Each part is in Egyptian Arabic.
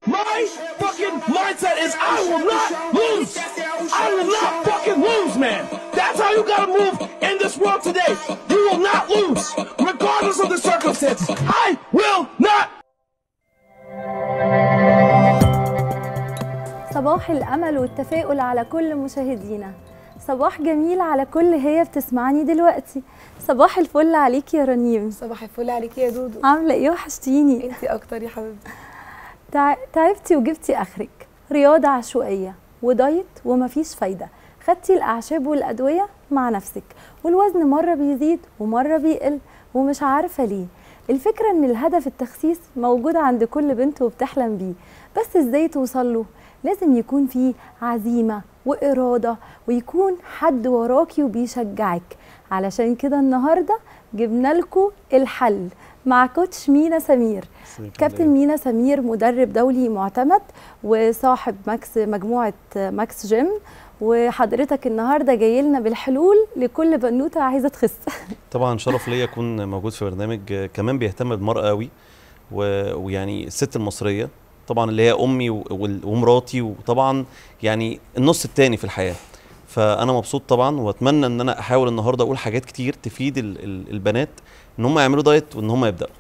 My fucking mindset is I will not lose. I will not fucking lose, man. That's how you gotta move in this world today. You will not lose, regardless of the circumstances. I will not صباح الأمل والتفاؤل على كل مشاهدينا صباح جميل على كل هي بتسمعني دلوقتي صباح الفل عليك يا رنيم صباح الفل عليكي يا دودو عاملة ايه وحشتيني انتي اكتر يا حبيبتي تع... تعبتي وجبتي اخرك رياضة عشوائية ودايت ومفيش فايدة خدتي الأعشاب والأدوية مع نفسك والوزن مرة بيزيد ومرة بيقل ومش عارفة ليه الفكرة ان الهدف التخسيس موجود عند كل بنت وبتحلم بيه بس ازاي توصل له لازم يكون فيه عزيمة وإرادة ويكون حد وراكي وبيشجعك علشان كده النهاردة جبنا لكم الحل مع كوتش مينا سمير كابتن مينا سمير مدرب دولي معتمد وصاحب ماكس مجموعة ماكس جيم وحضرتك النهارده جاي لنا بالحلول لكل بنوته عايزه تخس طبعا شرف ليا اكون موجود في برنامج آه، كمان بيهتم بالمراه قوي و- ويعني الست المصريه طبعا اللي هي امي و- وال- ومراتي وطبعا يعني النص التاني في الحياه فانا مبسوط طبعا واتمنى ان انا احاول النهارده اقول حاجات كتير تفيد ال- ال- البنات ان هم يعملوا دايت وان هم يبداوا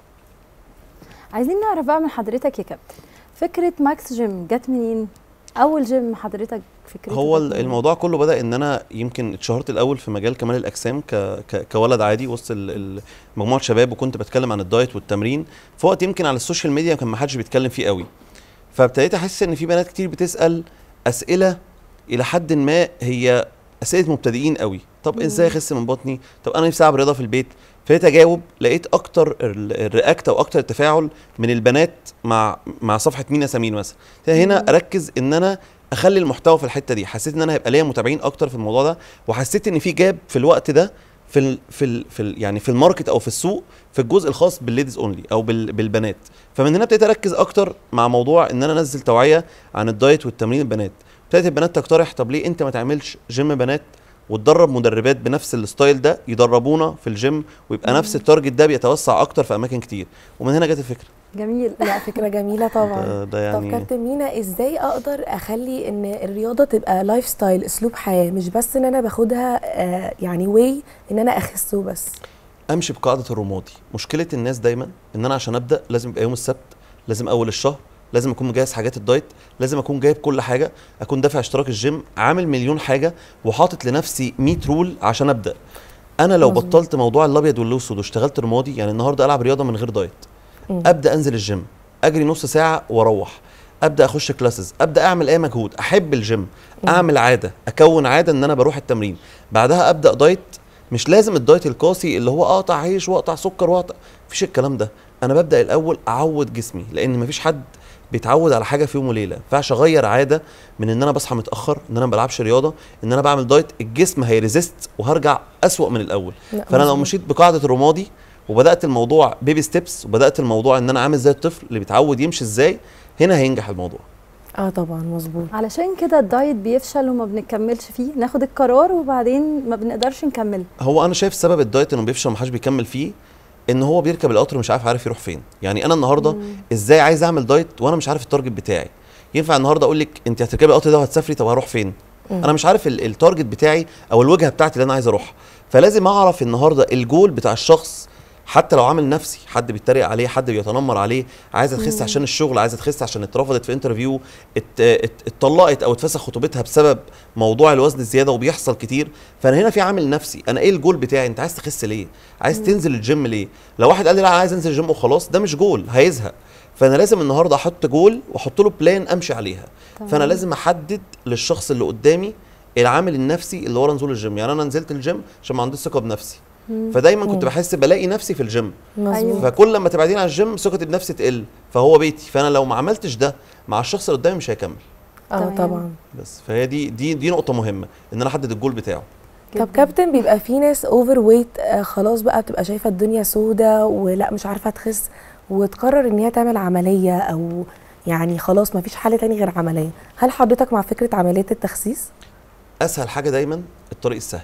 عايزين نعرف بقى من حضرتك يا كابتن فكره ماكس جيم جت منين اول جيم حضرتك فكرته هو جت ال- منين؟ الموضوع كله بدا ان انا يمكن اتشهرت الاول في مجال كمال الاجسام ك... ك... كولد عادي وسط ال- ال- مجموعه شباب وكنت بتكلم عن الدايت والتمرين في وقت يمكن على السوشيال ميديا كان ما حدش بيتكلم فيه قوي فابتديت احس ان في بنات كتير بتسال اسئله الى حد ما هي اسئله مبتدئين قوي طب ازاي اخس من بطني طب انا نفسي العب رياضه في البيت ابتديت اجاوب لقيت اكتر ال- الرياكت او اكتر التفاعل من البنات مع مع صفحه مينا سمين مثلا ابتديت هنا اركز ان انا اخلي المحتوى في الحته دي حسيت ان انا هيبقى ليا متابعين اكتر في الموضوع ده وحسيت ان في جاب في الوقت ده في ال في ال في ال يعني في الماركت او في السوق في الجزء الخاص بالليديز اونلي او بال بالبنات فمن هنا ابتديت اركز اكتر مع موضوع ان انا انزل توعيه عن الدايت والتمرين البنات ابتدت البنات تقترح طب ليه انت ما تعملش جيم بنات وتدرب مدربات بنفس الستايل ده يدربونا في الجيم ويبقى نفس التارجت ده بيتوسع اكتر في اماكن كتير ومن هنا جت الفكره جميل لا فكره جميله طبعا ده, ده طب يعني كابتن مينا ازاي اقدر اخلي ان الرياضه تبقى لايف ستايل اسلوب حياه مش بس ان انا باخدها آه يعني واي ان انا اخس وبس امشي بقاعده الرمادي مشكله الناس دايما ان انا عشان ابدا لازم يبقى يوم السبت لازم اول الشهر لازم اكون مجهز حاجات الدايت لازم اكون جايب كل حاجه اكون دافع اشتراك الجيم عامل مليون حاجه وحاطط لنفسي 100 رول عشان ابدا انا لو مظبوط. بطلت موضوع الابيض والاسود واشتغلت رمادي يعني النهارده العب رياضه من غير دايت مم. ابدا انزل الجيم اجري نص ساعه واروح ابدا اخش كلاسز ابدا اعمل اي مجهود احب الجيم اعمل عاده اكون عاده ان انا بروح التمرين بعدها ابدا دايت مش لازم الدايت القاسي اللي هو اقطع عيش واقطع سكر واقطع مفيش الكلام ده انا ببدا الاول اعود جسمي لان مفيش حد بيتعود على حاجه في يوم وليله ما ينفعش اغير عاده من ان انا بصحى متاخر ان انا ما بلعبش رياضه ان انا بعمل دايت الجسم هيريزيست وهرجع اسوأ من الاول لا، فانا لو مظبوط. مشيت بقاعده الرمادي وبدات الموضوع بيبي ستيبس وبدات الموضوع ان انا عامل زي الطفل اللي بيتعود يمشي ازاي هنا هينجح الموضوع اه طبعا مظبوط علشان كده الدايت بيفشل وما بنكملش فيه ناخد القرار وبعدين ما بنقدرش نكمل هو انا شايف سبب الدايت انه بيفشل ومحدش بيكمل فيه ان هو بيركب القطر مش عارف عارف يروح فين يعني انا النهارده ازاي عايز اعمل دايت وانا مش عارف التارجت بتاعي ينفع النهارده اقول لك انت هتركبي القطر ده وهتسافري طب هروح فين مم. انا مش عارف ال- التارجت بتاعي او الوجهه بتاعتي اللي انا عايز اروحها فلازم اعرف النهارده الجول بتاع الشخص حتى لو عامل نفسي حد بيتريق عليه حد بيتنمر عليه عايزه تخس عشان الشغل عايزه تخس عشان اترفضت في انترفيو ات- ات- اتطلقت او اتفسخ خطوبتها بسبب موضوع الوزن الزياده وبيحصل كتير فانا هنا في عامل نفسي انا ايه الجول بتاعي انت عايز تخس ليه عايز تنزل الجيم ليه لو واحد قال لي لا أنا عايز انزل الجيم وخلاص ده مش جول هيزهق فانا لازم النهارده احط جول واحط له بلان امشي عليها فانا لازم احدد للشخص اللي قدامي العامل النفسي اللي ورا نزول الجيم يعني انا نزلت الجيم عشان ما عنديش ثقه بنفسي فدايما كنت مم. بحس بلاقي نفسي في الجيم مظبوط فكل لما تبعدين عن الجيم ثقتي بنفسي تقل فهو بيتي فانا لو ما عملتش ده مع الشخص اللي قدامي مش هيكمل اه تمام. طبعا بس فهي دي دي دي نقطه مهمه ان انا احدد الجول بتاعه طب جداً. كابتن بيبقى في ناس اوفر ويت آه خلاص بقى بتبقى شايفه الدنيا سودة ولا مش عارفه تخس وتقرر ان هي تعمل عمليه او يعني خلاص ما فيش حل تاني غير عمليه هل حضرتك مع فكره عمليه التخسيس اسهل حاجه دايما الطريق السهل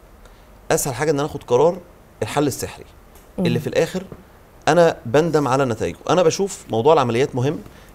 اسهل حاجه ان انا اخد قرار الحل السحري اللي في الاخر انا بندم على نتائجه انا بشوف موضوع العمليات مهم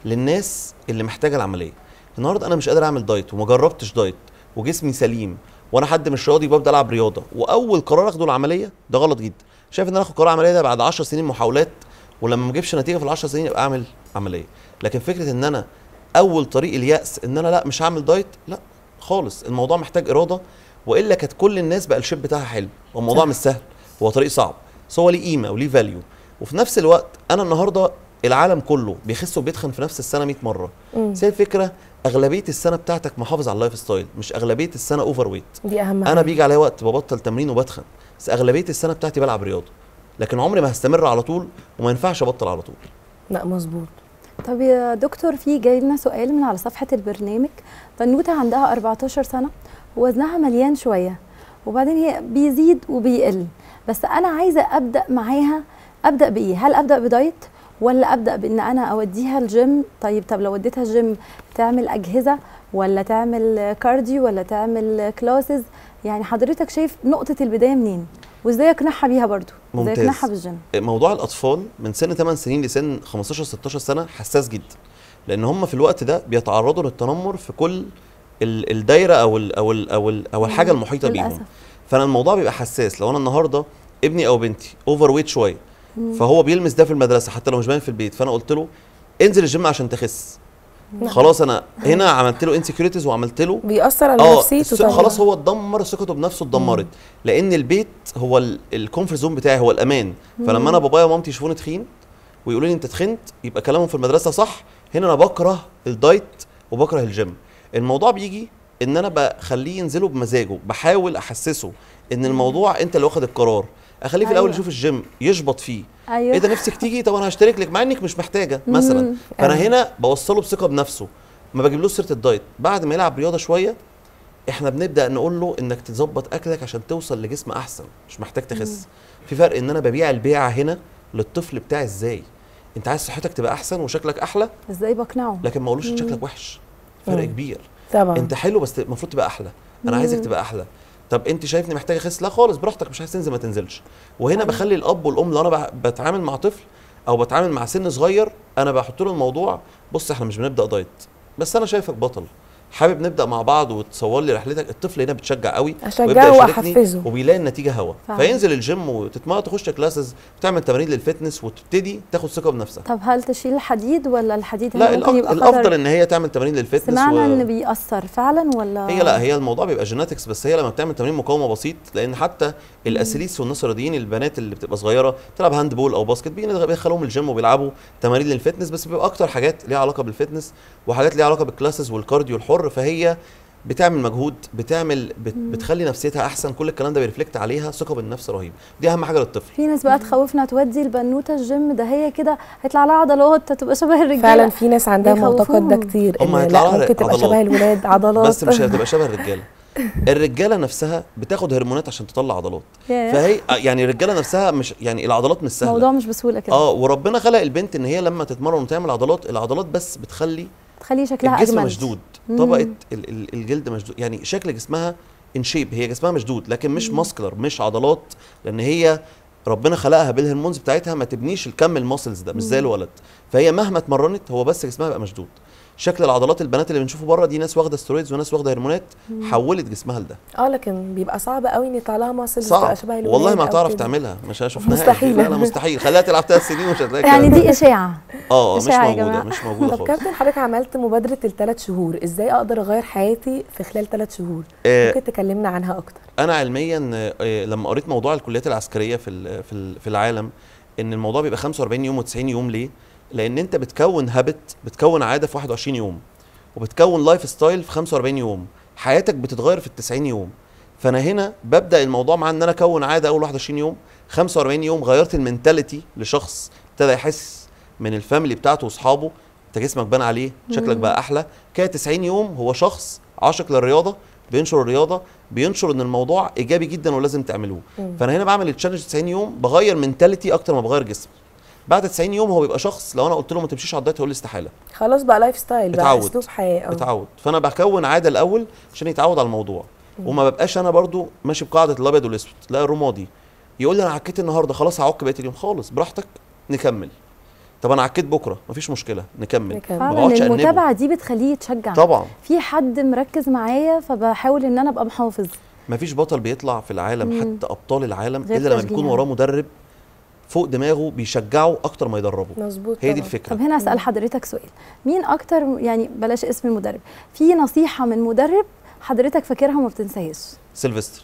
للناس اللي محتاجه العمليه النهارده انا مش قادر اعمل دايت وما جربتش دايت وجسمي سليم وانا حد مش راضي ببدا العب رياضه واول قرار اخده العمليه ده غلط جدا شايف ان انا اخد قرار عمليه ده بعد 10 سنين محاولات ولما ما اجيبش نتيجه في ال 10 سنين يبقى اعمل عمليه لكن فكره ان انا اول طريق الياس ان انا لا مش هعمل دايت لا خالص الموضوع محتاج اراده والا كانت كل الناس بقى الشيب بتاعها حلو والموضوع صح. مش سهل هو طريق صعب بس هو ليه قيمه وليه فاليو وفي نفس الوقت انا النهارده العالم كله بيخس وبيتخن في نفس السنه 100 مره مم. بس هي الفكره اغلبيه السنه بتاعتك محافظ على اللايف ستايل مش اغلبيه السنه اوفر ويت دي اهم انا حاجة. بيجي عليا وقت ببطل تمرين وبتخن بس اغلبيه السنه بتاعتي بلعب رياضه لكن عمري ما هستمر على طول وما ينفعش ابطل على طول لا مظبوط طب يا دكتور في جاي لنا سؤال من على صفحة البرنامج بنوتة عندها 14 سنة ووزنها مليان شوية وبعدين هي بيزيد وبيقل بس أنا عايزة أبدأ معاها أبدأ بإيه؟ هل أبدأ بدايت ولا أبدأ بإن أنا أوديها الجيم؟ طيب طب لو وديتها الجيم تعمل أجهزة ولا تعمل كارديو ولا تعمل كلاسز؟ يعني حضرتك شايف نقطة البداية منين؟ وازاي اقنعها بيها برضو؟ ازاي ممتاز. اقنعها بالجيم؟ موضوع الاطفال من سن 8 سنين لسن 15 16 سنه حساس جدا لان هم في الوقت ده بيتعرضوا للتنمر في كل ال- الدايره او ال او ال او, ال أو الحاجه المحيطه للأسف. بيهم فانا الموضوع بيبقى حساس لو انا النهارده ابني او بنتي اوفر ويت شويه فهو بيلمس ده في المدرسه حتى لو مش باين في البيت فانا قلت له انزل الجيم عشان تخس خلاص انا هنا عملت له انسكيورتيز وعملت له بيأثر على اه نفسيته الس- طبعا خلاص هو اتدمر ثقته بنفسه اتدمرت لان البيت هو الكومفورت زون بتاعي هو الامان فلما انا بابايا ومامتي يشوفوني تخين ويقولوا لي انت تخنت يبقى كلامهم في المدرسه صح هنا انا بكره الدايت وبكره الجيم الموضوع بيجي ان انا بخليه ينزله بمزاجه بحاول احسسه ان الموضوع انت اللي واخد القرار اخليه في الاول أيوة. يشوف الجيم يشبط فيه ايوه ايه ده نفسك تيجي طب انا هشترك لك مع انك مش محتاجه مثلا مم. فانا أيوة. هنا بوصله بثقه بنفسه ما بجيبلوش سيره الدايت بعد ما يلعب رياضه شويه احنا بنبدا نقول له انك تظبط اكلك عشان توصل لجسم احسن مش محتاج تخس في فرق ان انا ببيع البيعه هنا للطفل بتاعي ازاي انت عايز صحتك تبقى احسن وشكلك احلى ازاي بقنعه؟ لكن ما اقولوش إن شكلك وحش فرق مم. كبير طبعا انت حلو بس المفروض تبقى احلى انا عايزك تبقى احلى طب انت شايفني محتاجه اخس لا خالص براحتك مش عايز تنزل ما تنزلش وهنا بخلي الاب والام لو انا بع- بتعامل مع طفل او بتعامل مع سن صغير انا بحط له الموضوع بص احنا مش بنبدا دايت بس انا شايفك بطل حابب نبدا مع بعض وتصور لي رحلتك الطفل هنا بتشجع قوي أشجعه ويبدأ يشاركني وأحفزه. وبيلاقي النتيجه هوا فعلا. فينزل الجيم وتتمرن تخش كلاسز وتعمل تمارين للفتنس وتبتدي تاخد ثقه بنفسها طب هل تشيل الحديد ولا الحديد هنا لا ممكن الأف- يبقى الافضل خطر؟ ان هي تعمل تمارين للفتنس سمعنا و... ان بيأثر فعلا ولا هي لا هي الموضوع بيبقى جيناتكس بس هي لما بتعمل تمرين مقاومه بسيط لان حتى الاسيليس والناس الرياضيين البنات اللي بتبقى صغيره تلعب هاند بول او باسكت بيجي- بيدخلوهم الجيم وبيلعبوا تمارين للفتنس بس بيبقى اكتر حاجات ليها علاقه بالفتنس وحاجات ليها علاقه بالكلاسز والكارديو الحر فهي بتعمل مجهود بتعمل بت بتخلي نفسيتها احسن كل الكلام ده بيرفلكت عليها ثقه بالنفس رهيب دي اهم حاجه للطفل في ناس بقى تخوفنا تودي البنوته الجيم ده هي كده هيطلع لها عضلات هتبقى شبه الرجاله فعلا في ناس عندها معتقد ده بيخوفوهم. كتير هم ان هيطلعوا لا لها ممكن تبقى عضلات. شبه الولاد عضلات بس مش هتبقى شبه الرجاله الرجاله نفسها بتاخد هرمونات عشان تطلع عضلات ياه. فهي يعني الرجاله نفسها مش يعني العضلات مش سهله الموضوع مش بسهوله كده اه وربنا خلق البنت ان هي لما تتمرن وتعمل عضلات العضلات بس بتخلي تخلي شكلها الجسم اجمل مشدود مم. طبقه ال- ال- الجلد مشدود يعني شكل جسمها ان شيب هي جسمها مشدود لكن مش ماسكلر مش عضلات لان هي ربنا خلقها بالهرمونز بتاعتها ما تبنيش الكم الماسلز ده مش زي الولد فهي مهما اتمرنت هو بس جسمها بقى مشدود شكل العضلات البنات اللي بنشوفه بره دي ناس واخده سترويدز وناس واخده هرمونات حولت جسمها لده اه لكن بيبقى صعب قوي ان يطلع لها ماسل صعب تبقى شبه الولاد والله ما أو هتعرف كده. تعملها مش هشوفها مستحيل. لا لا مستحيل خليها تلعب ثلاث سنين ومش هتلاقي يعني الكلام ده. دي اشاعه اه مش إشاعة يا موجوده جماعة. مش موجوده طب خالص كابتن حضرتك عملت مبادره الثلاث شهور ازاي اقدر اغير حياتي في خلال ثلاث شهور آه، ممكن تكلمنا عنها اكتر انا علميا آه، لما قريت موضوع الكليات العسكريه في ال- في ال- في العالم ان الموضوع بيبقى 45 يوم و90 يوم ليه؟ لان انت بتكون هابت بتكون عاده في 21 يوم وبتكون لايف ستايل في 45 يوم حياتك بتتغير في ال 90 يوم فانا هنا ببدا الموضوع مع ان انا اكون عاده اول 21 يوم 45 يوم غيرت المينتاليتي لشخص ابتدى يحس من الفاميلي بتاعته واصحابه انت جسمك بان عليه شكلك بقى احلى كده 90 يوم هو شخص عاشق للرياضه بينشر الرياضه بينشر ان الموضوع ايجابي جدا ولازم تعملوه فانا هنا بعمل التشالنج 90 يوم بغير منتاليتي اكتر ما بغير جسم بعد 90 يوم هو بيبقى شخص لو انا قلت له ما تمشيش على الدايت هيقول لي استحاله خلاص بقى لايف ستايل بقى اتعود. اسلوب حياه اه اتعود فانا بكون عاده الاول عشان يتعود على الموضوع وما ببقاش انا برضو ماشي بقاعده الابيض والاسود لا الرمادي يقول لي انا عكيت النهارده خلاص هعك بقيه اليوم خالص براحتك نكمل طب انا عكيت بكره مفيش مشكله نكمل نكمل. ما فعلا بقعدش أنبه. المتابعه دي بتخليه يتشجع طبعا في حد مركز معايا فبحاول ان انا ابقى محافظ مفيش بطل بيطلع في العالم مم. حتى ابطال العالم غير الا لما تشجيع. بيكون وراه مدرب فوق دماغه بيشجعه اكتر ما يدربه مظبوط هي دي طبعاً. الفكره طب هنا اسال حضرتك سؤال مين اكتر يعني بلاش اسم المدرب في نصيحه من مدرب حضرتك فاكرها وما بتنساهاش سيلفستر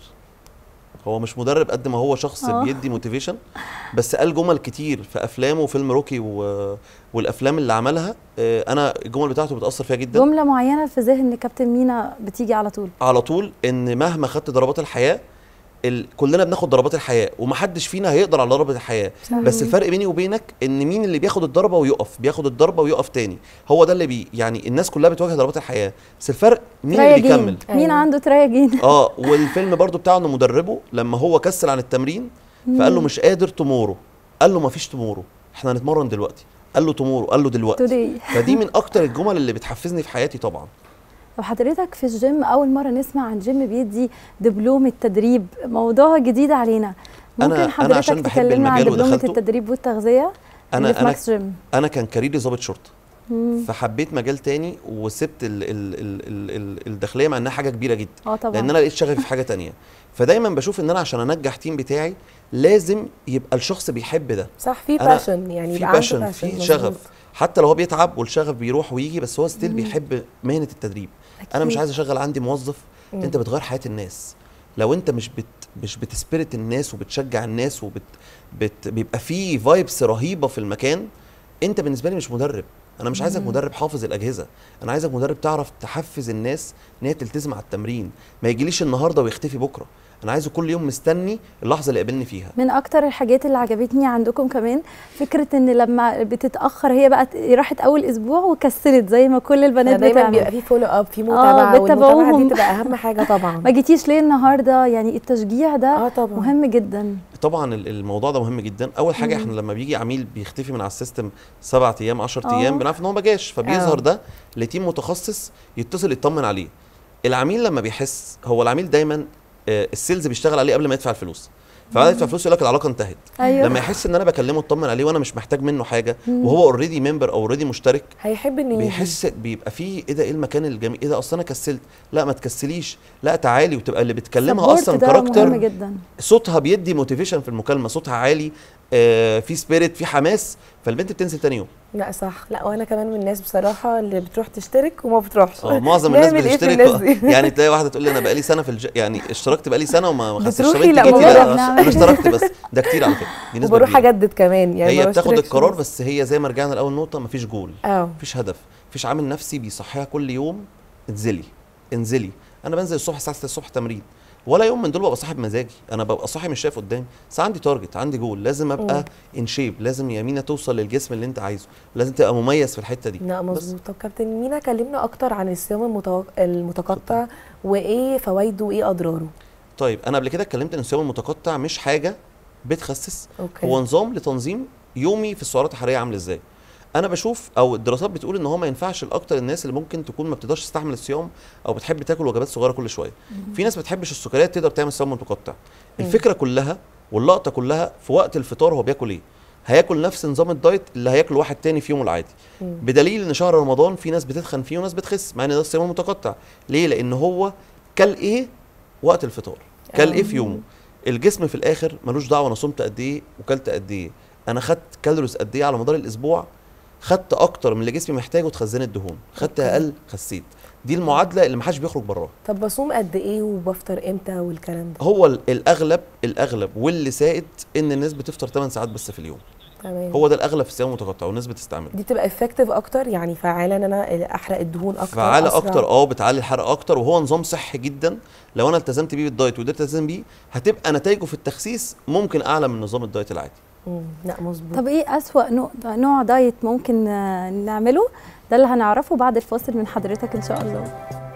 هو مش مدرب قد ما هو شخص آه. بيدي موتيفيشن بس قال جمل كتير في افلامه وفيلم روكي و... والافلام اللي عملها آه، انا الجمل بتاعته بتاثر فيها جدا جمله معينه في ذهن كابتن مينا بتيجي على طول على طول ان مهما خدت ضربات الحياه ال... كلنا بناخد ضربات الحياه ومحدش فينا هيقدر على ضربه الحياه صح. بس الفرق بيني وبينك ان مين اللي بياخد الضربه ويقف بياخد الضربه ويقف تاني هو ده اللي بي يعني الناس كلها بتواجه ضربات الحياه بس الفرق مين اللي ترياجين بيكمل مين أيوة. عنده ترياجين اه والفيلم برضو بتاعه انه مدربه لما هو كسل عن التمرين فقال له مش قادر تمورو قال له مفيش تمورو احنا هنتمرن دلوقتي قال له تمورو قال له دلوقتي توداي فدي من اكتر الجمل اللي بتحفزني في حياتي طبعا طب حضرتك في الجيم اول مره نسمع عن جيم بيدي دبلوم التدريب موضوع جديد علينا أنا- ممكن أنا حضرتك عشان بحب تكلمنا عن المجال دبلومه ودخلته. التدريب والتغذيه اللي انا في انا ماكس جيم انا كان كاريري ضابط شرطه مم. فحبيت مجال تاني وسبت ال ال ال ال ال الداخليه مع انها حاجه كبيره جدا اه طبعا لان انا لقيت شغفي في حاجه تانية فدايما بشوف ان انا عشان انجح تيم بتاعي لازم يبقى الشخص بيحب ده صح في أنا- باشن يعني في يبقى عنده باشن passion، في مظبوط. شغف حتى لو هو بيتعب والشغف بيروح ويجي بس هو ستيل بيحب مهنه التدريب انا مش أكيد. عايز اشغل عندي موظف مم. انت بتغير حياه الناس لو انت مش بت مش بتسبرت الناس وبتشجع الناس وبت بت بيبقى في فايبس رهيبه في المكان انت بالنسبه لي مش مدرب انا مش عايزك مدرب حافظ الاجهزه انا عايزك مدرب تعرف تحفز الناس ان هي تلتزم على التمرين ما يجيليش النهارده ويختفي بكره انا عايزه كل يوم مستني اللحظه اللي يقابلني فيها من اكتر الحاجات اللي عجبتني عندكم كمان فكره ان لما بتتاخر هي بقى راحت اول اسبوع وكسلت زي ما كل البنات دايما بتعمل بيبقى في فولو اب في متابعه والمتابعه بتتابعوهم. دي تبقى اهم حاجه طبعا ما جيتيش ليه النهارده يعني التشجيع ده اه طبعا مهم جدا طبعا ال- الموضوع ده مهم جدا اول حاجه احنا لما بيجي عميل بيختفي من على السيستم سبعة ايام 10 آه. ايام بنعرف ان هو ما جاش فبيظهر آه. ده لتيم متخصص يتصل يطمن عليه العميل لما بيحس هو العميل دايما آه، السيلز بيشتغل عليه قبل ما يدفع الفلوس فبعد يدفع الفلوس يقول لك العلاقه انتهت ايوه لما يحس ان انا بكلمه اطمن عليه وانا مش محتاج منه حاجه وهو اوريدي ممبر او اوريدي مشترك هيحب انه يجي. بيحس بيبقى فيه ايه ده ايه المكان الجميل ايه ده اصل انا كسلت لا ما تكسليش لا تعالي وتبقى اللي بتكلمها Support اصلا ده كاركتر مهم جدا صوتها بيدي موتيفيشن في المكالمه صوتها عالي آه في سبيريت في حماس فالبنت بتنزل تاني يوم لا صح لا وانا كمان من الناس بصراحه اللي بتروح تشترك وما بتروحش اه معظم الناس نعمل إيه في بتشترك الناس دي؟ يعني تلاقي واحده تقول لي انا بقالي سنه في الج... يعني اشتركت بقالي سنه وما ما خدتش بتروحي؟ طب انت لا، جيتي ما لا بروح. انا اشتركت بس ده كتير على فكره دي نسبه وبروح كبيرة. اجدد كمان يعني هي ما بتاخد بشتركش القرار بس. بس هي زي ما رجعنا لاول نقطه مفيش جول اه مفيش هدف مفيش عامل نفسي بيصحيها كل يوم انزلي انزلي انا بنزل الصبح الساعه 6 الصبح تمرين ولا يوم من دول ببقى صاحب مزاجي انا ببقى صاحي مش شايف قدامي بس عندي تارجت عندي جول لازم ابقى ان شيب لازم يمينه توصل للجسم اللي انت عايزه لازم تبقى مميز في الحته دي لا بس. مظبوط طب كابتن مينا كلمنا اكتر عن الصيام المتو... المتقطع وايه فوائده وايه اضراره طيب انا قبل كده اتكلمت ان الصيام المتقطع مش حاجه بتخسس اوكي هو نظام لتنظيم يومي في السعرات الحراريه عامل ازاي انا بشوف او الدراسات بتقول ان هو ما ينفعش لاكتر الناس اللي ممكن تكون ما بتقدرش تستحمل الصيام او بتحب تاكل وجبات صغيره كل شويه في ناس ما بتحبش السكريات تقدر تعمل صيام متقطع الفكره كلها واللقطه كلها في وقت الفطار هو بياكل ايه هياكل نفس نظام الدايت اللي هياكل واحد تاني في يومه العادي مم. بدليل ان شهر رمضان في ناس بتتخن فيه وناس بتخس مع ان ده الصيام المتقطع ليه لان هو كل ايه وقت الفطار كل ايه في يومه الجسم في الاخر ملوش دعوه انا صمت قد ايه وكلت قد ايه انا خدت كالوريز قد ايه على مدار الاسبوع خدت اكتر من اللي جسمي محتاجه اتخزنت دهون خدت أوكي. اقل خسيت دي المعادله اللي محدش بيخرج براها طب بصوم قد ايه وبفطر امتى والكلام ده هو ال- الاغلب الاغلب واللي سائد ان الناس بتفطر 8 ساعات بس في اليوم تمام هو ده الاغلب في الصيام المتقطع والناس بتستعمله دي تبقى افكتيف اكتر يعني فعاله ان انا احرق الدهون اكتر فعالة أسرع. اكتر اه بتعلي الحرق اكتر وهو نظام صحي جدا لو انا التزمت بيه بالدايت وقدرت التزم بيه هتبقى نتائجه في التخسيس ممكن اعلى من نظام الدايت العادي مم. لا مظبوط طب ايه اسوأ نوع, نوع دايت ممكن آه، نعمله ده اللي هنعرفه بعد الفاصل من حضرتك ان شاء الله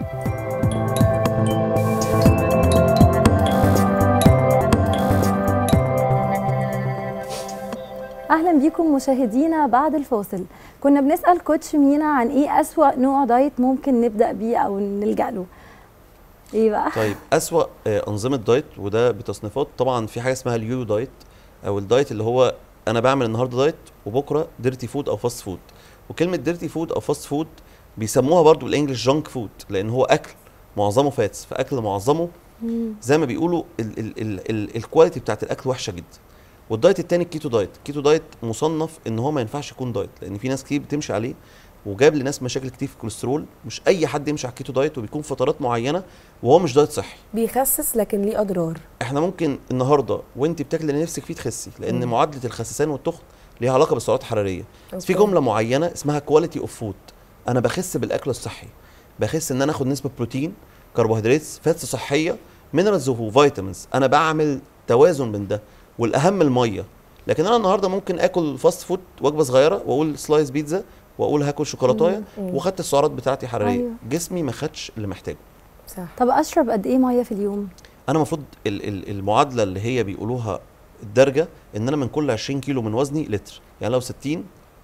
اهلا بيكم مشاهدينا بعد الفاصل كنا بنسال كوتش مينا عن ايه اسوأ نوع دايت ممكن نبدا بيه او نلجا له ايه بقى طيب اسوا آه، انظمه دايت وده بتصنيفات طبعا في حاجه اسمها اليو دايت او الدايت اللي هو انا بعمل النهارده دايت وبكره ديرتي فود او فاست فود وكلمه ديرتي فود او فاست فود بيسموها برضو بالانجلش جانك فود لان هو اكل معظمه فاتس فاكل معظمه زي ما بيقولوا ال- ال- ال- ال- الكواليتي بتاعت الاكل وحشه جدا والدايت التاني الكيتو دايت الكيتو دايت مصنف ان هو ما ينفعش يكون دايت لان في ناس كتير بتمشي عليه وجاب لناس مشاكل كتير في الكوليسترول مش اي حد يمشي على الكيتو دايت وبيكون فترات معينه وهو مش دايت صحي بيخسس لكن ليه اضرار احنا ممكن النهارده وانت بتاكلي اللي نفسك فيه تخسي لان مم. معادله الخسسان والتخن ليها علاقه بالسعرات الحراريه بس في أوكي. جمله معينه اسمها كواليتي اوف فود انا بخس بالاكل الصحي بخس ان انا اخد نسبه بروتين كربوهيدرات فاتس صحيه مينرالز وفيتامينز انا بعمل توازن بين ده والاهم الميه لكن انا النهارده ممكن اكل فاست فود وجبه صغيره واقول سلايس بيتزا واقول هاكل شوكولاتايه مم. مم. وخدت السعرات بتاعتي حراريه أيوة. جسمي ما خدش اللي محتاجه صح طب اشرب قد ايه ميه في اليوم انا المفروض ال- ال- المعادله اللي هي بيقولوها الدرجه ان انا من كل 20 كيلو من وزني لتر يعني لو 60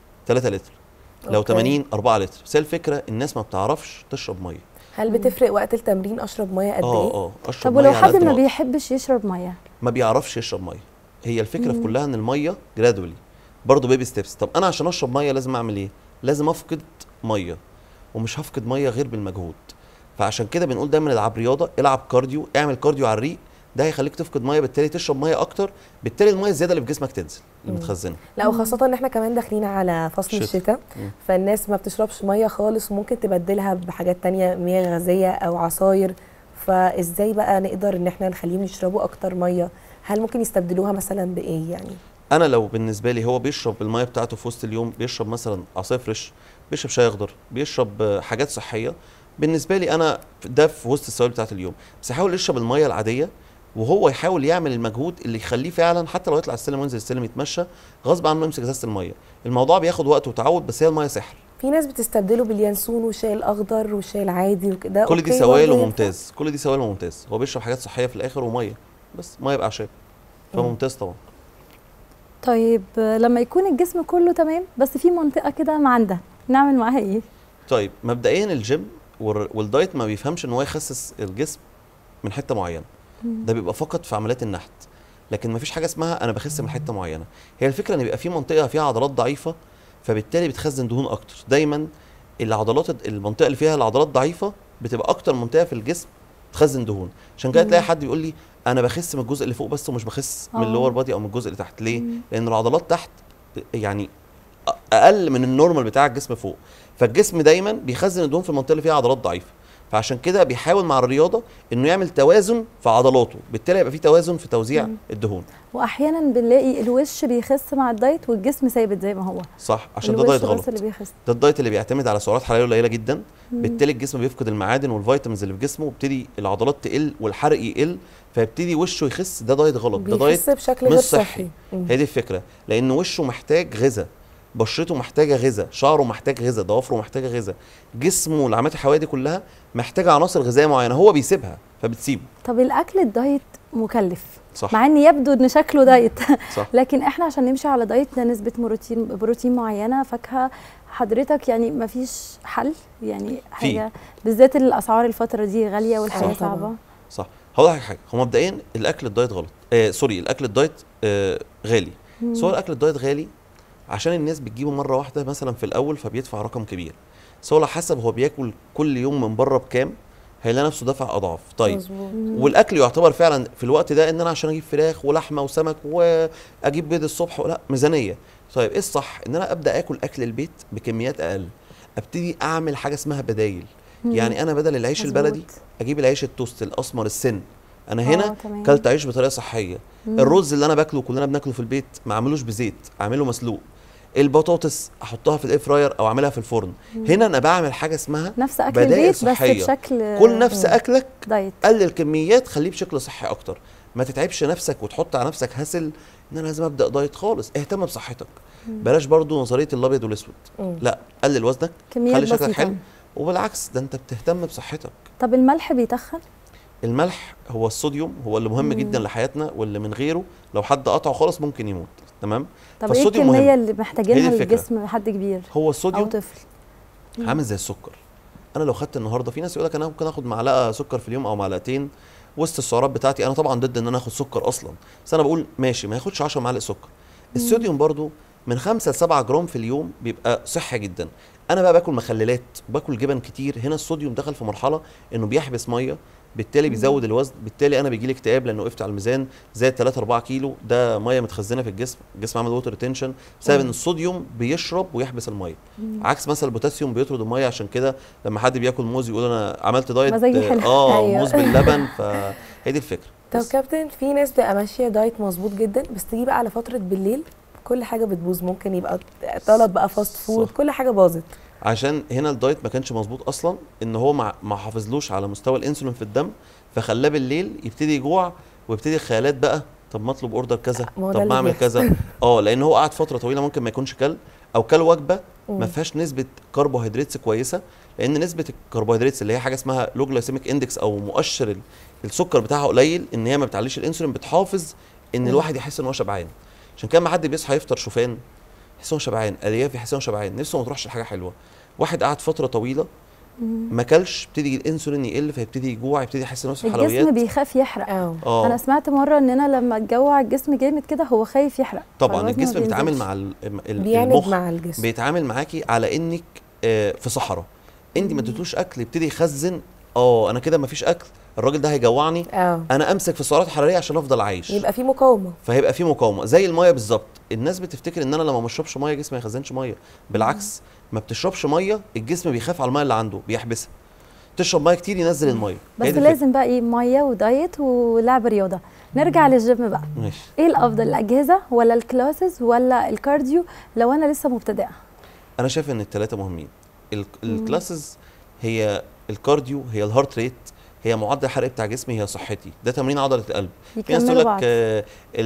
3 لتر لو أوكي. 80 4 لتر بس هي الفكره الناس ما بتعرفش تشرب ميه هل بتفرق وقت التمرين اشرب ميه قد اه ايه اه اشرب طب ولو مية على حد قد ما أقدر. بيحبش يشرب ميه ما بيعرفش يشرب ميه هي الفكره في كلها ان الميه جرادولي برضه بيبي ستيبس طب انا عشان اشرب ميه لازم اعمل ايه لازم افقد ميه ومش هفقد ميه غير بالمجهود فعشان كده بنقول دايما العب رياضه العب كارديو اعمل كارديو على الريق ده هيخليك تفقد ميه بالتالي تشرب ميه اكتر بالتالي الميه الزياده اللي في جسمك تنزل اللي مم. متخزنه لا وخاصة ان احنا كمان داخلين على فصل شتاء. الشتاء مم. فالناس ما بتشربش مية خالص وممكن تبدلها بحاجات تانية مياه غازية او عصاير فازاي بقى نقدر ان احنا نخليهم يشربوا اكتر مية هل ممكن يستبدلوها مثلا بايه يعني انا لو بالنسبه لي هو بيشرب الميه بتاعته في وسط اليوم بيشرب مثلا عصير فريش بيشرب شاي اخضر بيشرب آه، حاجات صحيه بالنسبه لي انا ده في وسط السوائل بتاعت اليوم بس يحاول يشرب الميه العاديه وهو يحاول يعمل المجهود اللي يخليه فعلا حتى لو يطلع السلم وينزل السلم يتمشى غصب عنه يمسك ازازه الميه الموضوع بياخد وقت وتعود بس هي الميه سحر في ناس بتستبدله باليانسون والشاي الاخضر والشاي العادي وكده كل دي أوكي سوائل برضه وممتاز كل دي سوائل وممتاز هو بيشرب حاجات صحيه في الاخر وميه بس ميه باعشاب فممتاز طبعا طيب آه، لما يكون الجسم كله تمام بس في منطقه كده معندة نعمل معاها ايه طيب مبدئيا الجيم والر- والدايت ما بيفهمش ان هو يخسس الجسم من حته معينه ده بيبقى فقط في عمليات النحت لكن ما فيش حاجه اسمها انا بخس من حته معينه هي الفكره ان بيبقى في منطقه فيها عضلات ضعيفه فبالتالي بتخزن دهون اكتر دايما العضلات المنطقه اللي فيها العضلات ضعيفه بتبقى اكتر منطقه في الجسم تخزن دهون عشان كده تلاقي حد بيقول لي انا بخس من الجزء اللي فوق بس ومش بخس من آه. اللور بادي او من الجزء اللي تحت ليه لان العضلات تحت يعني أ- اقل من النورمال بتاع الجسم فوق فالجسم دايما بيخزن الدهون في المنطقه اللي فيها عضلات ضعيفه فعشان كده بيحاول مع الرياضه انه يعمل توازن في عضلاته بالتالي يبقى في توازن في توزيع الدهون واحيانا بنلاقي الوش بيخس مع الدايت والجسم ثابت زي ما هو صح عشان ده الوش دايت بس غلط اللي بيخس ده الدايت اللي بيعتمد على سعرات حراريه قليله جدا بالتالي الجسم بيفقد المعادن والفيتامينز اللي في جسمه وبيبتدي العضلات تقل والحرق يقل فيبتدي وشه يخس ده دايت غلط ده دايت بيخس بشكل مش غير صحي صحي مم. هي دي الفكره لان وشه محتاج غذاء بشرته محتاجه غذاء شعره محتاج غذاء ضوافره محتاجه غذاء جسمه العمليات الحيويه دي كلها محتاجه عناصر غذائيه معينه هو بيسيبها فبتسيبه طب الاكل الدايت مكلف صح مع ان يبدو ان شكله دايت صح لكن احنا عشان نمشي على دايت ده نسبه بروتين بروتين معينه فاكهه حضرتك يعني ما فيش حل يعني حاجه بالذات الاسعار الفتره دي غاليه والحياه صح صعبه طبعاً. صح هقول لك حاجه هو مبدئيا الاكل الدايت غلط آه سوري الاكل الدايت آه غالي بس هو الاكل الدايت غالي عشان الناس بتجيبه مره واحده مثلا في الاول فبيدفع رقم كبير بس هو لو حسب هو بياكل كل يوم من بره بكام هيلاقي نفسه دفع اضعاف طيب مظبوط. والاكل يعتبر فعلا في الوقت ده ان انا عشان اجيب فراخ ولحمه وسمك واجيب بيض الصبح لا ميزانيه طيب ايه الصح ان انا ابدا اكل اكل البيت بكميات اقل ابتدي اعمل حاجه اسمها بدايل يعني انا بدل العيش مظبوط. البلدي اجيب العيش التوست الاسمر السن انا هنا آه، تمام. كلت عيش بطريقه صحيه الرز اللي انا باكله كلنا بناكله في البيت ما اعملوش بزيت اعمله مسلوق البطاطس احطها في الاير فراير او اعملها في الفرن هنا انا بعمل حاجه اسمها نفس اكل بدائل البيت بس صحية. بشكل كل نفس اكلك دايت قلل كميات خليه بشكل صحي اكتر ما تتعبش نفسك وتحط على نفسك هسل ان انا لازم ابدا دايت خالص اهتم بصحتك بلاش برضو نظريه الابيض والاسود مم. لا قلل وزنك كميات خلي شكلك بسيطة. حلو وبالعكس ده انت بتهتم بصحتك طب الملح بيتخن الملح هو الصوديوم هو اللي مهم جدا لحياتنا واللي من غيره لو حد قطعه خالص ممكن يموت تمام طب ايه فالصوديوم الكميه مهم. اللي محتاجينها هي دي الفكرة. للجسم حد كبير هو او الصوديوم طفل عامل زي السكر انا لو خدت النهارده في ناس يقول لك انا ممكن اخد معلقه سكر في اليوم او معلقتين وسط السعرات بتاعتي انا طبعا ضد ان انا اخد سكر اصلا بس انا بقول ماشي ما ياخدش 10 معالق سكر الصوديوم برضو من 5 ل 7 جرام في اليوم بيبقى صحي جدا انا بقى باكل مخللات وباكل جبن كتير هنا الصوديوم دخل في مرحله انه بيحبس ميه بالتالي بيزود الوزن بالتالي انا بيجي لي اكتئاب لانه وقفت على الميزان زائد 3 4 كيلو ده ميه متخزنه في الجسم الجسم عمل ووتر ريتنشن بسبب ان الصوديوم بيشرب ويحبس الميه عكس مثلا البوتاسيوم بيطرد الميه عشان كده لما حد بياكل موز يقول انا عملت دايت مزاجي حلو. اه أيوة. موز باللبن فهي دي الفكره طب بس. كابتن في ناس بتبقى ماشيه دايت مظبوط جدا بس تيجي بقى على فتره بالليل كل حاجه بتبوظ ممكن يبقى طلب بقى فاست فود صح. كل حاجه باظت عشان هنا الدايت ما كانش مظبوط اصلا ان هو ما ما حافظلوش على مستوى الانسولين في الدم فخلاه بالليل يبتدي يجوع ويبتدي الخيالات بقى طب ما اطلب اوردر كذا ما هو ده طب اللي ما اعمل بيحصل. كذا اه لان هو قعد فتره طويله ممكن ما يكونش كل او كل وجبه ما مم. فيهاش نسبه كربوهيدرات كويسه لان نسبه الكربوهيدرات اللي هي حاجه اسمها لو جلايسيميك اندكس او مؤشر ال- السكر بتاعها قليل ان هي ما بتعليش الانسولين بتحافظ ان مم. الواحد يحس ان هو شبعان عشان كده لما حد بيصحى يفطر شوفان يحس ان هو شبعان الياف يحس ان هو شبعان نفسه ما تروحش لحاجه حلوه واحد قعد فتره طويله ما كلش ابتدي الانسولين يقل فيبتدي يجوع يبتدي يحس نفسه في حلويات الجسم بيخاف يحرق اه اه انا سمعت مره ان انا لما اتجوع الجسم جامد كده هو خايف يحرق طبعا فالوزن ما الجسم بيتعامل بينزلش. مع ال- ال- بيعند المخ مع الجسم بيتعامل معاكي على انك آه، في صحراء انت ما اديتوش اكل يبتدي يخزن اه انا كده ما فيش اكل الراجل ده هيجوعني اه انا امسك في سعرات حراريه عشان افضل عايش يبقى في مقاومه فهيبقى في مقاومه زي الميه بالظبط الناس بتفتكر ان انا لما ما اشربش ميه جسمي ما يخزنش ميه بالعكس ما بتشربش ميه الجسم بيخاف على الميه اللي عنده بيحبسها تشرب ميه كتير ينزل الميه بس هي دي الفكرة. لازم بقى ايه ميه ودايت ولعب رياضه نرجع للجيم بقى ماشي ايه الافضل الاجهزه ولا الكلاسز ولا الكارديو لو انا لسه مبتدئه انا شايف ان الثلاثه مهمين ال- الكلاسز هي الكارديو هي الهارت ريت هي معدل الحرق بتاع جسمي هي صحتي ده تمرين عضله القلب في ناس تقول يكملوا لك بعض آه،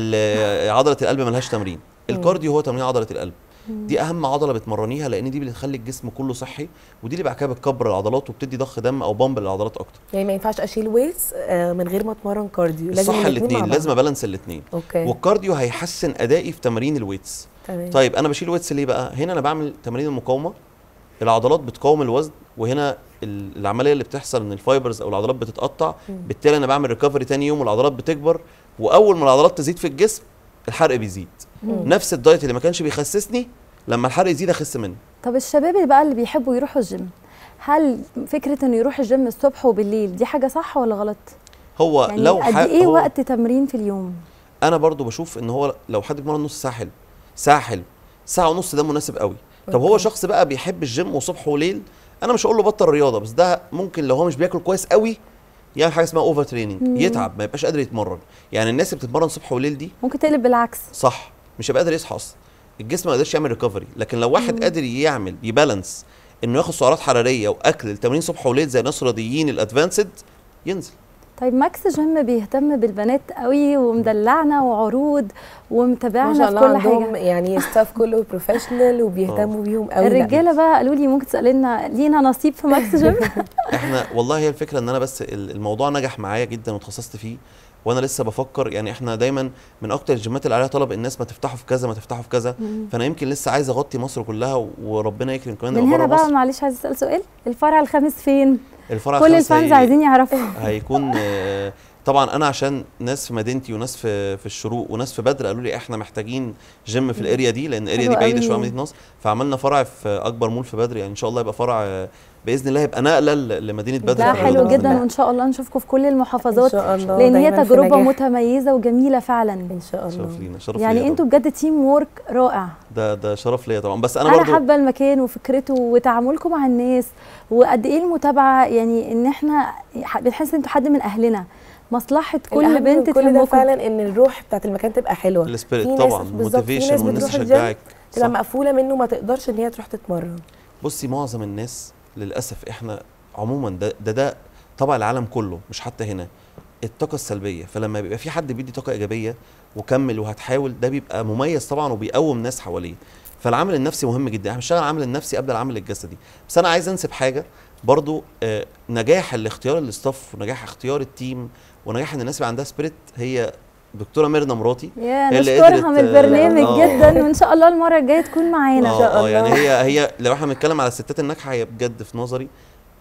ال- عضله القلب ملهاش تمرين الكارديو هو تمرين عضله القلب دي اهم عضله بتمرنيها لان دي اللي بتخلي الجسم كله صحي ودي اللي بعد كده بتكبر العضلات وبتدي ضخ دم او بامب للعضلات اكتر يعني ما ينفعش اشيل ويتس آه، من غير ما اتمرن كارديو لازم الصح الاتنين الاثنين مع لازم بعض. ابالانس الاثنين اوكي والكارديو هيحسن ادائي في تمارين الويتس تمام طيب انا بشيل ويتس ليه بقى هنا انا بعمل تمارين المقاومه العضلات بتقاوم الوزن وهنا ال- العمليه اللي بتحصل ان الفايبرز او العضلات بتتقطع بالتالي انا بعمل ريكفري تاني يوم والعضلات بتكبر واول ما العضلات تزيد في الجسم الحرق بيزيد نفس الدايت اللي ما كانش بيخسسني لما الحرق يزيد اخس منه طب الشباب اللي بقى اللي بيحبوا يروحوا الجيم هل فكره انه يروح الجيم الصبح وبالليل دي حاجه صح ولا غلط هو يعني لو قد ح- ايه هو وقت تمرين في اليوم انا برضو بشوف ان هو لو حد بيتمرن نص ساعه حلو ساعه حلو ساعه ونص ده مناسب قوي طب هو أوكي. شخص بقى بيحب الجيم وصبح وليل انا مش هقول له بطل رياضه بس ده ممكن لو هو مش بياكل كويس قوي يعمل حاجه اسمها اوفر تريننج يتعب ما يبقاش قادر يتمرن يعني الناس اللي بتتمرن صبح وليل دي ممكن تقلب بالعكس صح مش هيبقى قادر يصحى اصلا الجسم ما قدرش يعمل ريكفري لكن لو واحد قادر يعمل يبالانس انه ياخد سعرات حراريه واكل التمرين صبح وليل زي ناس رياضيين الادفانسد ينزل طيب ماكس جيم بيهتم بالبنات قوي ومدلعنا وعروض ما ومتابعنا شاء في الله كل عندهم حاجه يعني ستاف كله بروفيشنال وبيهتموا بيهم قوي لا. الرجاله بقى قالوا لي ممكن تسالنا لينا نصيب في ماكس جيم احنا والله هي الفكره ان انا بس ال- الموضوع نجح معايا جدا وتخصصت فيه وانا لسه بفكر يعني احنا دايما من اكتر الجيمات اللي عليها طلب الناس ما تفتحوا في كذا ما تفتحوا في كذا فانا يمكن لسه عايز اغطي مصر كلها و- وربنا يكرم كمان من نبقى هنا بره بقى مصر معلش عايز اسال سؤال الفرع الخامس فين الفرع كل الخامس الفانز هي- عايزين يعرفوا هيكون آه، طبعا انا عشان ناس في مدينتي وناس في في الشروق وناس في بدر قالوا لي احنا محتاجين جيم في الاريا دي لان الاريا حلو دي بعيده قوي. شويه عن مدينه نصر فعملنا فرع في اكبر مول في بدر يعني ان شاء الله يبقى فرع آه، باذن الله يبقى نقله ل- لمدينه بدر لا في حلو الرياضة. جدا لا. وان شاء الله نشوفكم في كل ان المحافظات شاء الله لان هي دايماً في تجربه نجاح. متميزه وجميله فعلا ان شاء شرف الله لينا شرف يعني ليا انتوا طبعاً. بجد تيم وورك رائع ده ده شرف ليا طبعا بس انا, انا برضو حابه المكان وفكرته وتعاملكم مع الناس وقد ايه المتابعه يعني ان احنا ح- بنحس ان انتوا حد من اهلنا مصلحه كل الأهم من بنت كل ده تهمكم فعلا ان الروح بتاعت المكان تبقى حلوه السبيريت في ناس- طبعا بالظبط، في ناس موتيفيشن والناس بتروح الجيم تشجعك تبقى صح. مقفوله منه ما تقدرش ان هي تروح تتمرن بصي معظم الناس للاسف احنا عموما ده ده, ده طبع العالم كله مش حتى هنا الطاقه السلبيه فلما بيبقى في حد بيدي طاقه ايجابيه وكمل وهتحاول ده بيبقى مميز طبعا وبيقوم ناس حواليه فالعامل النفسي مهم جدا احنا بنشتغل على العامل النفسي قبل العامل الجسدي بس انا عايز انسب حاجه برضو آه نجاح الاختيار الاستاف ونجاح اختيار التيم ونجاح ان الناس يبقى عندها سبيريت هي دكتوره ميرنا مراتي يا هي اللي نشكرها قدرت، من البرنامج آه. جدا وان شاء الله المره الجايه تكون معانا إن شاء اه اه يعني الله. هي هي لو احنا بنتكلم على الستات الناجحه هي بجد في نظري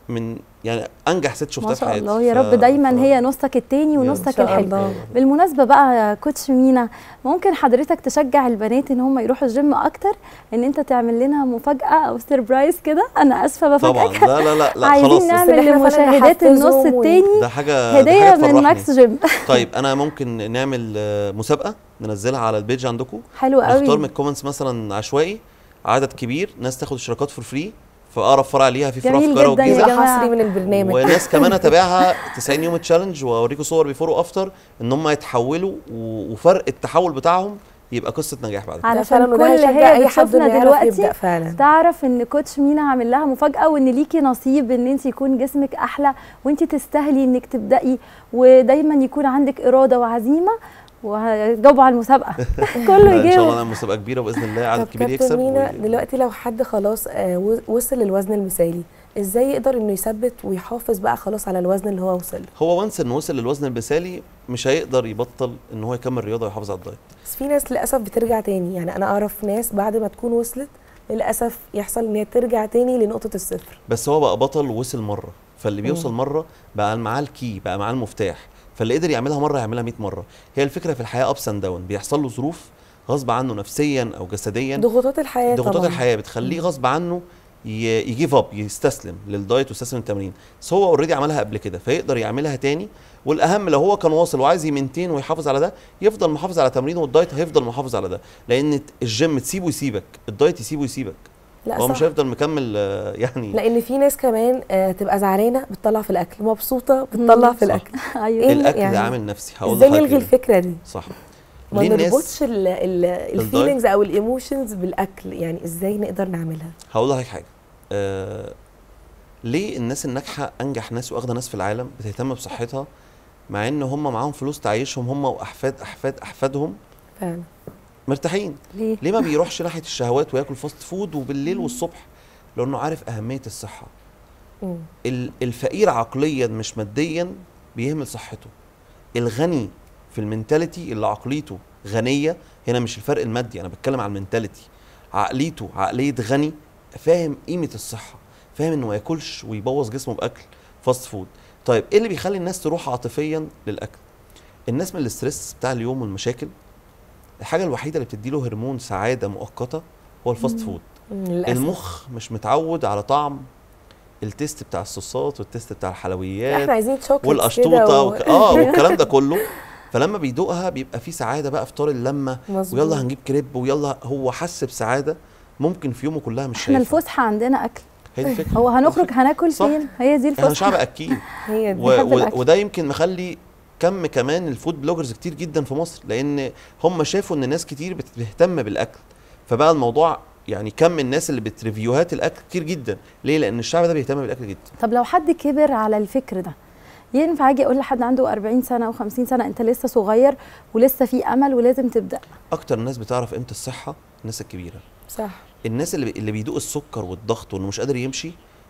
من يعني انجح ست شفتها ما في شاء حياتي الله يا ف- رب دايما ف- هي نصك التاني يا ونصك إن شاء الحلو الله. بالمناسبة بقى يا كوتش مينا ممكن حضرتك تشجع البنات ان هم يروحوا الجيم اكتر ان انت تعمل لنا مفاجأة او سيربرايز كده انا اسفة طبعا بفاجئك لا لا لا لا عايزين خلاص نعمل إحنا فعلاً لمشاهدات النص نحفزهم و- التاني ده حاجه ده هدية حاجة من تفرحني. ماكس جيم طيب انا ممكن نعمل آه، مسابقه ننزلها على البيج عندكم حلو نختار من قوي الكومنتس مثلا عشوائي عدد كبير ناس تاخد اشتراكات فور فري في اقرب فرع ليها في فروع في جميل القاهره جداً يا والجيزه ده جماعة. حصري من البرنامج وناس كمان اتابعها 90 يوم تشالنج واوريكم صور بيفور وافتر ان هم يتحولوا و- وفرق التحول بتاعهم يبقى قصه نجاح بعد كده ده علشان فعلاً وده كل هيشجع هي اي حد بتشوفنا انه يعرف دلوقتي يبدا فعلا تعرف ان كوتش مينا عامل لها مفاجاه وان ليكي نصيب ان انت يكون جسمك احلى وانت تستاهلي انك تبداي ودايما يكون عندك اراده وعزيمه وهجاوبوا على المسابقه كله لا، ان شاء الله يجاوب نعمل مسابقه كبيره باذن الله عدد طب كبير كابتن يكسب مينا و- دلوقتي لو حد خلاص آه، و- وصل للوزن المثالي ازاي يقدر انه يثبت ويحافظ بقى خلاص على الوزن اللي هو وصل له هو وانس انه وصل للوزن المثالي مش هيقدر يبطل ان هو يكمل رياضه ويحافظ على الدايت بس في ناس للاسف بترجع تاني يعني انا اعرف ناس بعد ما تكون وصلت للاسف يحصل ان هي ترجع تاني لنقطه الصفر بس هو بقى بطل ووصل مره فاللي بيوصل مم. مره بقى معاه الكي بقى معاه المفتاح فاللي قدر يعملها مره يعملها 100 مره هي الفكره في الحياه ابس اند داون بيحصل له ظروف غصب عنه نفسيا او جسديا ضغوطات الحياه ضغوطات طبعا الحياه بتخليه غصب عنه يجيف اب يستسلم للدايت ويستسلم للتمرين بس هو اوريدي عملها قبل كده فيقدر يعملها تاني والاهم لو هو كان واصل وعايز يمنتين ويحافظ على ده يفضل محافظ على تمرينه والدايت هيفضل محافظ على ده لان الجيم تسيبه يسيبك الدايت يسيبه يسيبك لا هو صح مش هيفضل مكمل آه، يعني لان في ناس كمان آه، تبقى زعلانه بتطلع في الاكل مبسوطه بتطلع مم. في صح. الاكل ايوه إيه الاكل يعني ده عامل نفسي هقول ازاي لحضرتك نلغي ليه. الفكره دي صح ما ليه الناس نربطش الفيلينجز او الايموشنز بالاكل يعني ازاي نقدر نعملها هقول لحضرتك حاجه آه ليه الناس الناجحه انجح ناس واغنى ناس في العالم بتهتم بصحتها مع ان هم معاهم فلوس تعيشهم هم واحفاد احفاد احفادهم فعلا مرتاحين ليه ليه ما بيروحش ناحيه الشهوات وياكل فاست فود وبالليل والصبح لانه عارف اهميه الصحه مم. ال- الفقير عقليا مش ماديا بيهمل صحته الغني في المنتاليتي اللي عقليته غنيه هنا مش الفرق المادي انا بتكلم عن المنتاليتي عقليته عقليه غني فاهم قيمه الصحه فاهم انه ما ياكلش ويبوظ جسمه باكل فاست فود طيب ايه اللي بيخلي الناس تروح عاطفيا للاكل الناس من الاسترس بتاع اليوم والمشاكل الحاجه الوحيده اللي بتدي له هرمون سعاده مؤقته هو الفاست فود مم، للاسف المخ مش متعود على طعم التيست بتاع الصوصات والتيست بتاع احنا الحلويات عايزين شوكليت والقشطوطه وك... اه والكلام ده كله فلما بيدوقها بيبقى في سعاده بقى افطار اللمه ويلا هنجيب كريب ويلا هو حس بسعاده ممكن في يومه كلها مش احنا شايفها الفسحه عندنا اكل هي دي الفكره هو هنخرج هناكل صح. فين هي دي احنا الفسحه شعب اكيل هي دي و... بنحب و... الأكل. وده يمكن مخلي كم كمان الفود بلوجرز كتير جدا في مصر لان هم شافوا ان ناس كتير بتهتم بالاكل فبقى الموضوع يعني كم الناس اللي بتريفيوهات الاكل كتير جدا ليه لان الشعب ده بيهتم بالاكل جدا طب لو حد كبر على الفكر ده ينفع اجي اقول لحد عنده 40 سنه او 50 سنه انت لسه صغير ولسه في امل ولازم تبدا اكتر الناس بتعرف قيمه الصحه الناس الكبيره صح الناس اللي اللي بيدوق السكر والضغط وانه مش قادر يمشي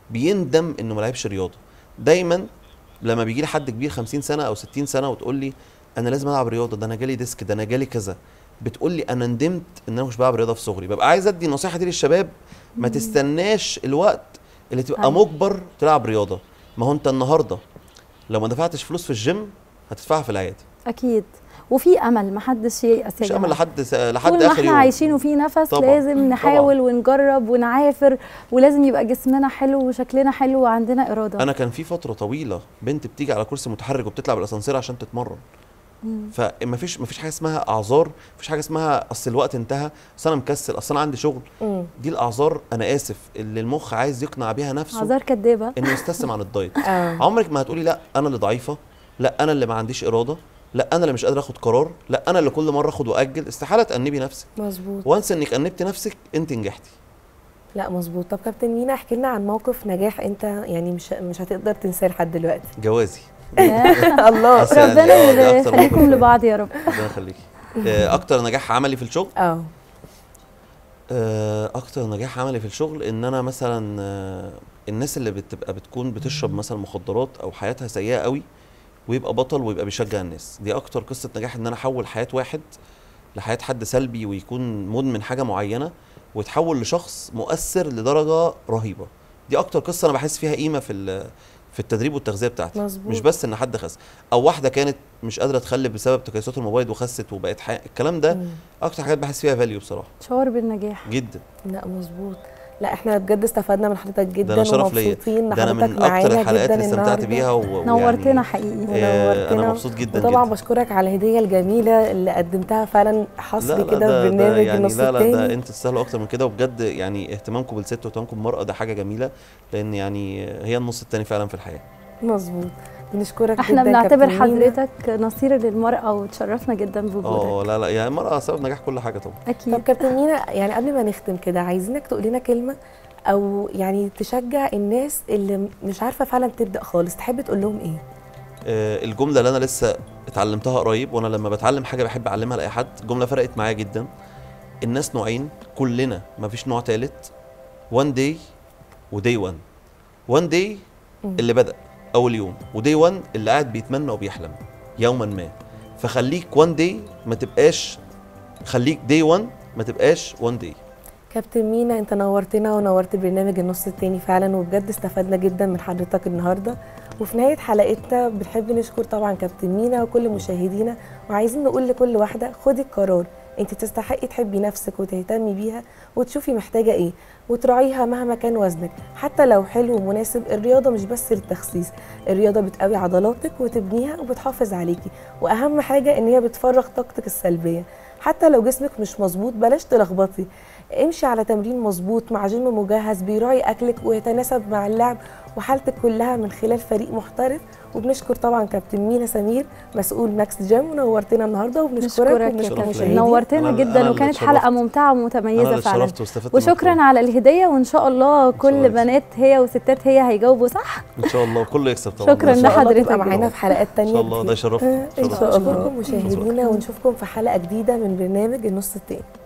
بيندم انه ما لعبش رياضه دايما لما بيجي لي حد كبير 50 سنه او 60 سنه وتقول لي انا لازم العب رياضه ده انا جالي ديسك ده انا جالي كذا بتقول لي انا ندمت ان انا مش بلعب رياضه في صغري ببقى عايز ادي النصيحه دي للشباب ما تستناش الوقت اللي تبقى أيوة. مجبر تلعب رياضه ما هو انت النهارده لو ما دفعتش فلوس في الجيم هتدفعها في العياده اكيد وفي امل محدش ييأس يا مش امل جماعة. لحد س... لحد طول ما اخر احنا يوم عايشين وفي نفس طبعاً. لازم نحاول ونجرب ونعافر ولازم يبقى جسمنا حلو وشكلنا حلو وعندنا اراده انا كان في فتره طويله بنت بتيجي على كرسي متحرك وبتطلع بالاسانسير عشان تتمرن مم. فما فيش ما فيش حاجه اسمها اعذار مفيش حاجه اسمها اصل الوقت انتهى اصل انا مكسل اصل انا عندي شغل مم. دي الاعذار انا اسف اللي المخ عايز يقنع بيها نفسه اعذار كدابه انه يستسلم عن الدايت اه عمرك ما هتقولي لا انا اللي ضعيفه لا انا اللي ما عنديش اراده لا انا اللي مش قادر اخد قرار لا انا اللي كل مره اخد واجل استحاله تانبي نفسك مظبوط وانس انك انبت نفسك انت نجحتي لا مظبوط طب كابتن مينا احكي لنا عن موقف نجاح انت يعني مش مش هتقدر تنساه لحد دلوقتي جوازي الله أصل يعني ربنا آه، ده أكتر يخليكم موقف- لبعض يا رب ربنا يخليكي آه، اكتر نجاح عملي في الشغل اه آه، اكتر نجاح عملي في الشغل ان انا مثلا آه، الناس اللي بتبقى بتكون بتشرب مثلا مخدرات او حياتها سيئه قوي ويبقى بطل ويبقى بيشجع الناس دي اكتر قصه نجاح ان انا احول حياه واحد لحياه حد سلبي ويكون مدمن حاجه معينه ويتحول لشخص مؤثر لدرجه رهيبه دي اكتر قصه انا بحس فيها قيمه في ال- في التدريب والتغذيه بتاعتي مظبوط. مش بس ان حد خس او واحده كانت مش قادره تخلف بسبب تكيسات الموبايل وخست وبقت حي... الكلام ده مم. اكتر حاجات بحس فيها فاليو بصراحه شعور بالنجاح جدا لا مظبوط لا احنا بجد استفدنا من حضرتك جدا ده انا شرف ليا ومبسوطين ان ده انا حضرتك من اكتر معانا الحلقات جدا اللي استمتعت النهاردة. بيها و... نورتنا ويعني حقيقي آه، ونورتنا. انا مبسوط جدا وطبعا جدا بشكرك على الهديه الجميله اللي قدمتها فعلا حصري لا لا كده ده, في ده برنامج يعني النص لا لا ده التاني انت تستاهلوا اكتر من كده وبجد يعني اهتمامكم بالست واهتمامكم بالمراه ده حاجه جميله لان يعني هي النص التاني فعلا في الحياه مظبوط بنشكرك احنا جدا بنعتبر كابتن مينا. حضرتك نصير للمرأة وتشرفنا جدا اه بوجودك لا لا يعني المراه سبب نجاح كل حاجه طبعا طب اكيد كابتن مينا يعني قبل ما نختم كده عايزينك تقول لنا كلمه او يعني تشجع الناس اللي مش عارفه فعلا تبدا خالص تحب تقول لهم ايه آه، الجمله اللي انا لسه اتعلمتها قريب وانا لما بتعلم حاجه بحب اعلمها لاي حد جمله فرقت معايا جدا الناس نوعين كلنا مفيش نوع تالت وان داي وداي 1 وان داي مم. اللي بدا اول يوم وداي 1 اللي قاعد بيتمنى وبيحلم يوما ما فخليك وان داي ما تبقاش خليك داي 1 ما تبقاش وان داي كابتن مينا انت نورتنا ونورت برنامج النص التاني فعلا وبجد استفدنا جدا من حضرتك النهارده وفي نهايه حلقتنا بنحب نشكر طبعا كابتن مينا وكل مشاهدينا وعايزين نقول لكل واحده خدي القرار انت تستحقي تحبي نفسك وتهتمي بيها وتشوفي محتاجه ايه وتراعيها مهما كان وزنك حتى لو حلو ومناسب الرياضه مش بس للتخسيس الرياضه بتقوي عضلاتك وتبنيها وبتحافظ عليكي واهم حاجه ان هي بتفرغ طاقتك السلبيه حتى لو جسمك مش مظبوط بلاش تلخبطي امشي على تمرين مظبوط مع جيم مجهز بيراعي اكلك ويتناسب مع اللعب وحالتك كلها من خلال فريق محترف وبنشكر طبعا كابتن مينا سمير مسؤول ماكس جيم ونورتنا النهارده وبنشكرك نشكرك يا وبنشكر كابتن مشاهدينا نورتنا أنا- أنا جدا اللي وكانت اتشرفت. حلقة ممتعة انا ومتميزة اللي فعلا اتشرفت واستفدت من وشكرا الكلام. على الهدية وان شاء الله كل الله بنات هي وستات هي هيجاوبوا صح ان شاء الله كله يكسب طبعا شكراً إن شاء الله لحضرتك تبقى معانا جداً. في حلقات تانية ان شاء الله ده كتير. يشرفنا آه، ان شاء الله مشاهدينا ونشوفكم في حلقه جديده من برنامج النص التاني